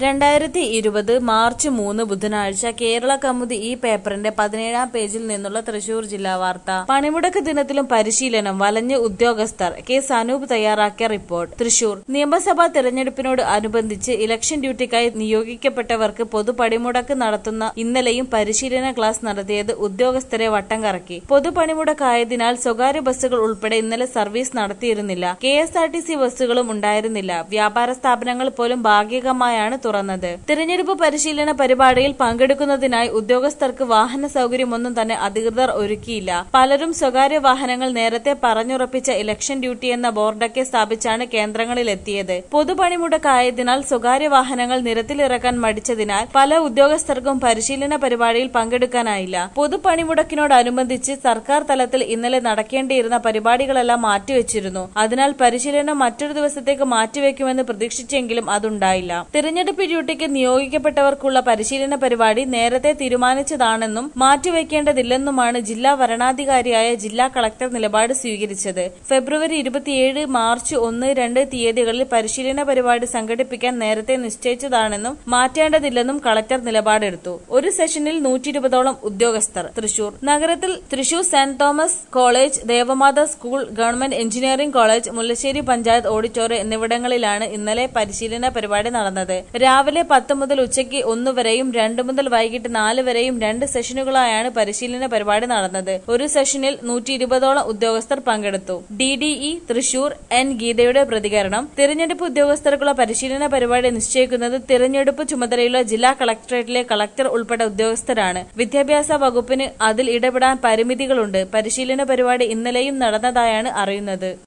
രണ്ടായിരത്തി ഇരുപത് മാർച്ച് മൂന്ന് ബുധനാഴ്ച കേരള കൗമുദി ഈ പേപ്പറിന്റെ പതിനേഴാം പേജിൽ നിന്നുള്ള തൃശൂർ ജില്ലാ വാർത്ത പണിമുടക്ക് ദിനത്തിലും പരിശീലനം വലഞ്ഞ് ഉദ്യോഗസ്ഥർ കെ സനൂപ് തയ്യാറാക്കിയ റിപ്പോർട്ട് തൃശൂർ നിയമസഭാ തെരഞ്ഞെടുപ്പിനോട് അനുബന്ധിച്ച് ഇലക്ഷൻ ഡ്യൂട്ടിക്കായി നിയോഗിക്കപ്പെട്ടവർക്ക് പൊതു പണിമുടക്ക് നടത്തുന്ന ഇന്നലെയും പരിശീലന ക്ലാസ് നടത്തിയത് ഉദ്യോഗസ്ഥരെ വട്ടം കറക്കി പൊതു പണിമുടക്കായതിനാൽ സ്വകാര്യ ബസ്സുകൾ ഉൾപ്പെടെ ഇന്നലെ സർവീസ് നടത്തിയിരുന്നില്ല K S R T C ബസ്സുകളും ഉണ്ടായിരുന്നില്ല വ്യാപാര സ്ഥാപനങ്ങൾ പോലും ഭാഗികമായാണ് തുറന്നത് തിരഞ്ഞെടുപ്പ് പരിശീലന പരിപാടിയിൽ പങ്കെടുക്കുന്നതിനായി ഉദ്യോഗസ്ഥർക്ക് വാഹന സൗകര്യമൊന്നും തന്നെ അധികൃതർ ഒരുക്കിയില്ല പലരും സ്വകാര്യ വാഹനങ്ങൾ നേരത്തെ പറഞ്ഞുറപ്പിച്ച ഇലക്ഷൻ ഡ്യൂട്ടി എന്ന ബോർഡൊക്കെ സ്ഥാപിച്ചാണ് കേന്ദ്രങ്ങളിലെത്തിയത് പൊതുപണിമുടക്കായതിനാൽ സ്വകാര്യ വാഹനങ്ങൾ നിരത്തിലിറക്കാൻ മടിച്ചതിനാൽ പല ഉദ്യോഗസ്ഥർക്കും പരിശീലന പരിപാടിയിൽ പങ്കെടുക്കാനായില്ല പൊതുപണിമുടക്കിനോടനുബന്ധിച്ച് സർക്കാർ തലത്തിൽ ഇന്നലെ നടക്കേണ്ടിയിരുന്ന പരിപാടികളെല്ലാം മാറ്റിവെച്ചിരുന്നു അതിനാൽ പരിശീലനം മറ്റൊരു ദിവസത്തേക്ക് മാറ്റിവെക്കുമെന്ന് പ്രതീക്ഷിച്ചെങ്കിലും അതുണ്ടായില്ല തിരഞ്ഞെടുപ്പ് ഡ്യൂട്ടിക്ക് നിയോഗിക്കപ്പെട്ടവർക്കുള്ള പരിശീലന പരിപാടി നേരത്തെ തീരുമാനിച്ചതാണെന്നും മാറ്റിവെക്കേണ്ടതില്ലെന്നുമാണ് ജില്ലാ വരണാധികാരിയായ ജില്ലാ കളക്ടർ നിലപാട് സ്വീകരിച്ചത് ഫെബ്രുവരി ഇരുപത്തിയേഴ് മാർച്ച് ഒന്ന് രണ്ട് തീയതികളിൽ പരിശീലന പരിപാടി സംഘടിപ്പിക്കാൻ നേരത്തെ നിശ്ചയിച്ചതാണെന്നും മാറ്റേണ്ടതില്ലെന്നും കളക്ടർ നിലപാടെടുത്തു ഒരു സെഷനിൽ നൂറ്റി ഇരുപതോളം ഉദ്യോഗസ്ഥർ തൃശൂർ നഗരത്തിൽ Thrissur Saint Thomas college Devamatha school government engineering college Mullassery panchayat auditorium എന്നിവിടങ്ങളിലാണ് ഇന്നലെ പരിശീലന പരിപാടി നടന്നത് രാവിലെ പത്ത് മുതൽ ഉച്ചയ്ക്ക് ഒന്ന് വരെയും രണ്ട് മുതൽ വൈകിട്ട് നാല് വരെയും രണ്ട് സെഷനുകളായാണ് പരിശീലന പരിപാടി നടന്നത് ഒരു സെഷനിൽ നൂറ്റി ഇരുപതോളം ഉദ്യോഗസ്ഥർ പങ്കെടുത്തു ഡിഡിഇ തൃശൂർ എൻ ഗീതയുടെ പ്രതികരണം തിരഞ്ഞെടുപ്പ് ഉദ്യോഗസ്ഥർക്കുള്ള പരിശീലന പരിപാടി നിശ്ചയിക്കുന്നത് തിരഞ്ഞെടുപ്പ് ചുമതലയുള്ള ജില്ലാ കളക്ടറേറ്റിലെ കളക്ടർ ഉൾപ്പെടെ ഉദ്യോഗസ്ഥരാണ് വിദ്യാഭ്യാസ വകുപ്പിന് അതിൽ ഇടപെടാൻ പരിമിതികളുണ്ട് പരിശീലന പരിപാടി ഇന്നലെയും നടന്നതായാണ് അറിയുന്നത്